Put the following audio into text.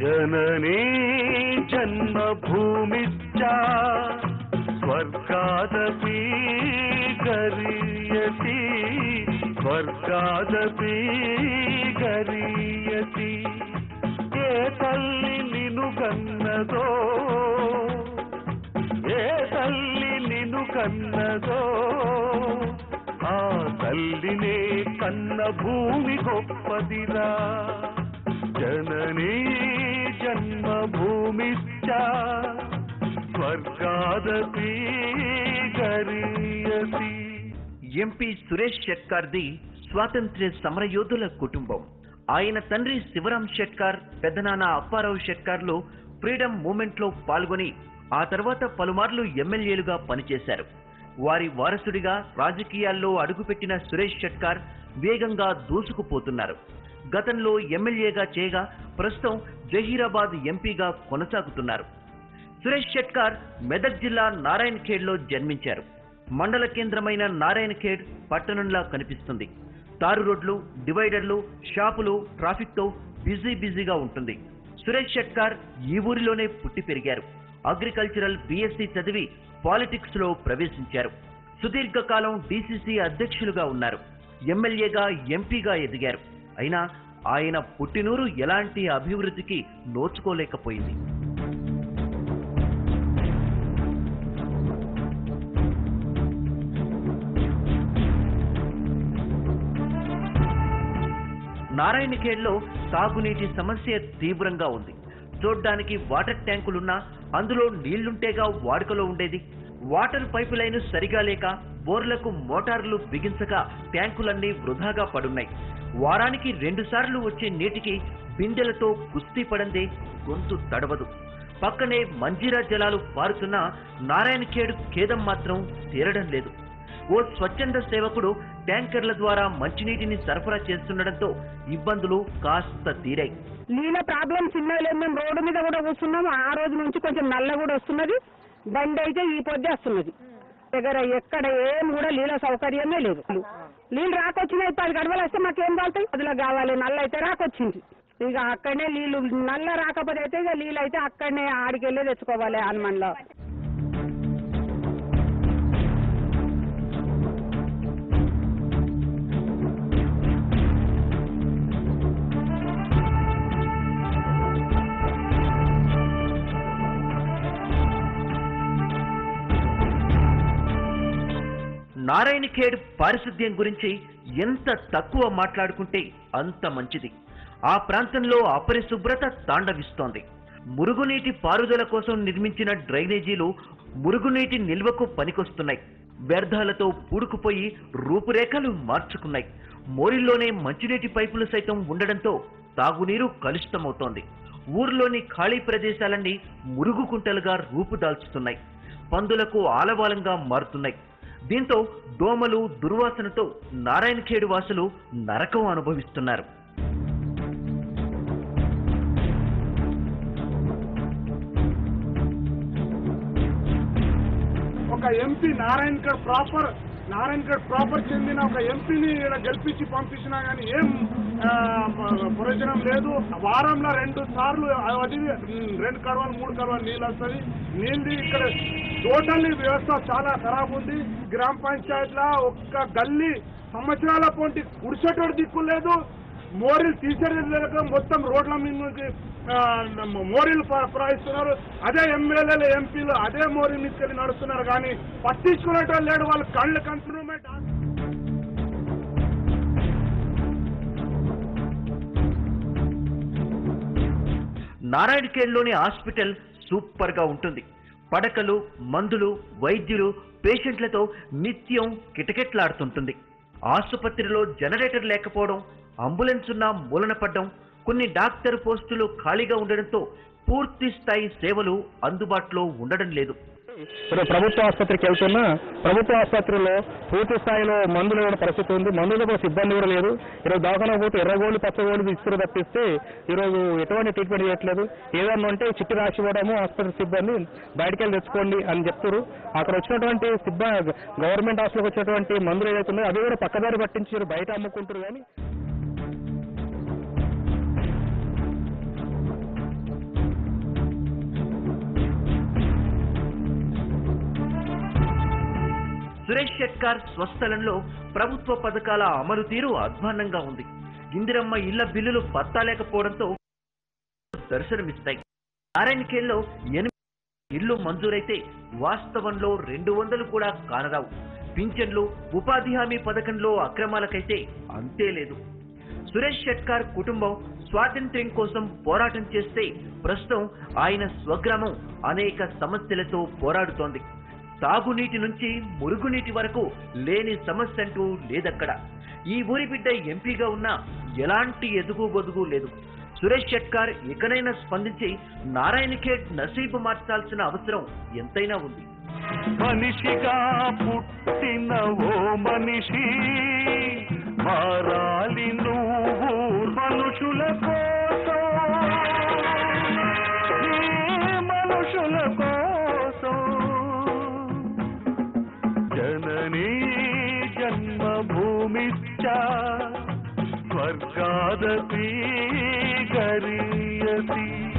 జననీ జన్మభూమిశ్చ స్వర్గాదపి గరీయసి స్వర్గాదపి గరీయసి ఏ తల్లి నిను కన్నదో ఏ తల్లి నిను కన్నదో ఆ తల్లినే కన్న భూమి గొప్పదిరా జననీ జన్మభూమిశ్చ స్వర్గాదపి గరీయసి ఎంపీ సురేష్ షెట్కార్ది స్వాతంత్ర్య సమరయోధుల కుటుంబం ఆయన తండ్రి శివరాం షెట్కార్ పెద్దనాన్న అప్పారావు షెట్కార్లు ఫ్రీడమ్ మూమెంట్ లో పాల్గొని ఆ తర్వాత పలుమార్లు ఎమ్మెల్యేలుగా పనిచేశారు వారి వారసుడిగా రాజకీయాల్లో అడుగుపెట్టిన సురేష్ షెట్కార్ వేగంగా దూసుకుపోతున్నారు గతంలో ఎమ్మెల్యేగా చేయగా ప్రస్తుతం జహీరాబాద్ ఎంపీగా కొనసాగుతున్నారు సురేష్ షెట్కార్ మెదక్ జిల్లా నారాయణ్ ఖేడ్లో జన్మించారు మండల కేంద్రమైన నారాయణ ఖేడ్ పట్టణంలా కనిపిస్తుంది తారు రోడ్లు డివైడర్లు షాపులు ట్రాఫిక్ తో బిజీ బిజీగా ఉంటుంది సురేష్ షెట్కార్ ఈ ఊరిలోనే పుట్టి పెరిగారు అగ్రికల్చరల్ బీఎస్సీ చదివి పాలిటిక్స్ లో ప్రవేశించారు సుదీర్ఘకాలం డీసీసీ అధ్యక్షులుగా ఉన్నారు ఎమ్మెల్యేగా ఎంపీగా ఎదిగారు అయినా ఆయన పుట్టినూరు ఎలాంటి అభివృద్ధికి నోచుకోలేకపోయింది నారాయణఖేడ్లో తాగునీటి సమస్య తీవ్రంగా ఉంది చూడ్డానికి వాటర్ ట్యాంకులున్నా అందులో నీళ్లుంటేగా వాడుకలో ఉండేది వాటర్ పైపు లైన్ సరిగా లేక బోర్లకు మోటార్లు బిగించక ట్యాంకులన్నీ వృధాగా పడున్నాయి వారానికి రెండు సార్లు వచ్చే నీటికి బిందెలతో కుస్తీ పడందే గొంతు తడవదు పక్కనే మంజీరా జలాలు పారుతున్న నారాయణఖేడ్ ఖేదం మాత్రం తీరడం లేదు ఓ స్వచ్ఛంద సేవకుడు ట్యాంకర్ల ద్వారా మంచినీటిని సరఫరా చేస్తుండటంతో ఇబ్బందులు కాస్త తీరాయి నీళ్ళ ప్రాబ్లం చిన్నది లేదు మేము రోడ్డు మీద కూడా కూర్చున్నాం ఆ రోజు నుంచి కొంచెం నల్ల కూడా వస్తున్నది బండి అయితే ఈ పొద్దు వస్తున్నది దగ్గర ఎక్కడ ఏం కూడా నీళ్ళ సౌకర్యమే లేదు నీళ్ళు రాకొచ్చినాయి పది గడవలు వస్తే మాకేం కాలుతాయి అందులో కావాలి నల్ల అయితే రాకొచ్చింది ఇక అక్కడనే నీళ్ళు నల్ల రాకపోతే అయితే ఇక నీళ్ళు అయితే అక్కడనే ఆడికెళ్ళి తెచ్చుకోవాలి హనుమాన్లో నారాయణఖేడ్ పారిశుద్ధ్యం గురించి ఎంత తక్కువ మాట్లాడుకుంటే అంత మంచిది ఆ ప్రాంతంలో అపరిశుభ్రత తాండవిస్తోంది మురుగునీటి పారుదల కోసం నిర్మించిన డ్రైనేజీలు మురుగునీటి నిల్వకు పనికొస్తున్నాయి వ్యర్థాలతో పూడుకుపోయి రూపురేఖలు మార్చుకున్నాయి మోరిల్లోనే మంచినీటి పైపులు సైతం ఉండడంతో తాగునీరు కలుషితమవుతోంది ఊర్లోని ఖాళీ ప్రదేశాలన్నీ మురుగు కుంటలుగా రూపుదాల్చుతున్నాయి పందులకు ఆలవాలంగా మారుతున్నాయి దీంతో దోమలు దుర్వాసనతో నారాయణఖేడు వాసులు నరకం అనుభవిస్తున్నారు ఒక MP Narayangarh proper Narayangarh proper చెందిన ఒక ఎంపీని ఈడ గెలిపించి పంపించినా కానీ ఏం ఆ, ప్రయోజనం లేదు వారంలో రెండు సార్లు అది రెండు కడవలు మూడు కడవలు నీళ్ళు వస్తుంది నీళ్ళు ఇక్కడ టోటల్లీ వ్యవస్థ చాలా ఖరాబ్ ఉంది గ్రామ పంచాయతీలో ఒక్క గల్లీ సంవత్సరాల పొంటి కుడిచేటోడు దిక్కు లేదు మోరీలు తీసేది మొత్తం రోడ్ల మీద నుంచి ఆ, మోరీలు ప్ర- ప్రవహిస్తున్నారు అదే ఎమ్మెల్యేలు ఎంపీలు అదే మోరీ మీదకెళ్ళి నడుస్తున్నారు కానీ పట్టించుకునేటోళ్ళు లేడు వాళ్ళు కళ్ళు కంటున్నామే నారాయణఖేడ్లోని హాస్పిటల్ సూపర్ గా ఉంటుంది పడకలు మందులు వైద్యులు పేషెంట్లతో నిత్యం కిటకిట్లాడుతుంటుంది ఆసుపత్రిలో జనరేటర్ లేకపోవడం అంబులెన్స్ ఉన్న మూలన పడ్డం కొన్ని డాక్టర్ పోస్టులు ఖాళీగా ఉండడంతో పూర్తి స్థాయి సేవలు అందుబాటులో ఉండడం లేదు ఇప్పుడు ప్రభుత్వ ఆసుపత్రికి వెళ్తున్నా ప్రభుత్వ ఆసుపత్రిలో పూర్తి స్థాయిలో మందులు ఇవ్వడం పరిస్థితి ఉంది మందులు కూడా సిబ్బంది కూడా లేదు ఈరోజు దవాఖాన పోతే ఎర్రగోళ్ళు పచ్చగోళ్ళు ఇస్తులు తప్పిస్తే ఈరోజు ఎటువంటి ట్రీట్మెంట్ చేయట్లేదు ఏదన్నా ఉంటే చిట్టి రాసి ఇవ్వడము ఆసుపత్రి సిబ్బంది బయటికి వెళ్ళి తెచ్చుకోండి అని చెప్తారు అక్కడ వచ్చినటువంటి సిబ్బంది గవర్నమెంట్ హాస్పిటల్కి వచ్చినటువంటి మందులు ఏదైతే ఉన్నాయో అవి కూడా పక్కదారి పట్టించి బయట అమ్ముకుంటారు కానీ సురేష్ షెట్కార్ స్వస్థలంలో ప్రభుత్వ పథకాల అమలు తీరు అధ్వాన్నంగా ఉంది ఇందిరమ్మ ఇళ్ల బిల్లులు పత్తాలేకపోవడంతో దర్శనమిస్తాయి నారాయణఖేల్లో ఎనిమిది ఇళ్లు మంజూరైతే వాస్తవంలో రెండు వందలు కూడా కానరావు పింఛన్లు ఉపాధి హామీ పథకంలో అక్రమాలకైతే అంతే లేదు సురేష్ షెట్కార్ కుటుంబం స్వాతంత్ర్యం కోసం పోరాటం చేస్తే ప్రస్తుతం ఆయన స్వగ్రామం అనేక సమస్యలతో పోరాడుతోంది తాగునీటి నుంచి మురుగునీటి వరకు లేని సమస్య అంటూ లేదక్కడ ఈ ఊరి బిడ్డ ఎంపీగా ఉన్నా ఎలాంటి ఎదుగు బొదుగు లేదు సురేష్ షెట్కార్ ఇకనైనా స్పందించి నారాయణఖేడ్ నసీబు మార్చాల్సిన అవసరం ఎంతైనా ఉంది మనిషిగా పుట్టిన ఓ మనిషి మారాలి నువ్వు మనుషుల కోసం ఈ మనుషుల కోసం జననీ జన్మభూమిశ్చ స్వర్గాదపి గరీయసి